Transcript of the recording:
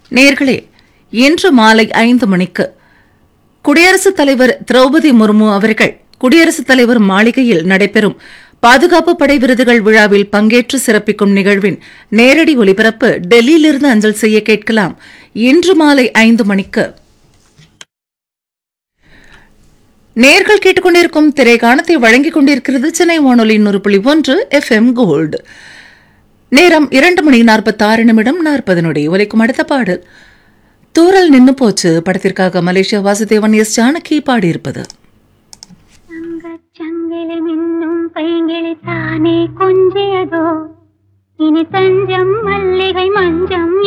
நேர்களே இன்று மாலை ஐந்து மணிக்கு குடியரசுத் தலைவர் திரௌபதி முர்மு அவர்கள் குடியரசுத் தலைவர் மாளிகையில் நடைபெறும் பாதுகாப்பு படை விருதுகள் விழாவில் பங்கேற்று சிறப்பிக்கும் நிகழ்வின் நேரடி ஒலிபரப்பு டெல்லியிலிருந்து அஞ்சல் செய்ய கேட்கலாம் இன்று மாலை ஐந்து மணிக்கு நேர்கள் கேட்டுக்கொண்டிருக்கும் திரைக்காணத்தை வழங்கிக் கொண்டிருக்கிறது சென்னை வானொலி நூறு புள்ளி ஒன்று எஃப் எம் கோல்டு நேரம் இரண்டு மணி நாற்பத்தாறு நிமிடம் நாற்பது நொடி ஒலிக்கும் அடுத்த பாடல் தூரல் நின்னு போச்சு படத்திற்காக மலேசியா வாசுதேவன் எஸ் ஜானகி பாடியிருப்பது தங்கச் சங்கிலி மின்னும் பைங்கிளி தானே கொஞ்சியதோ இனி தஞ்சம் மல்லிகை மஞ்சம்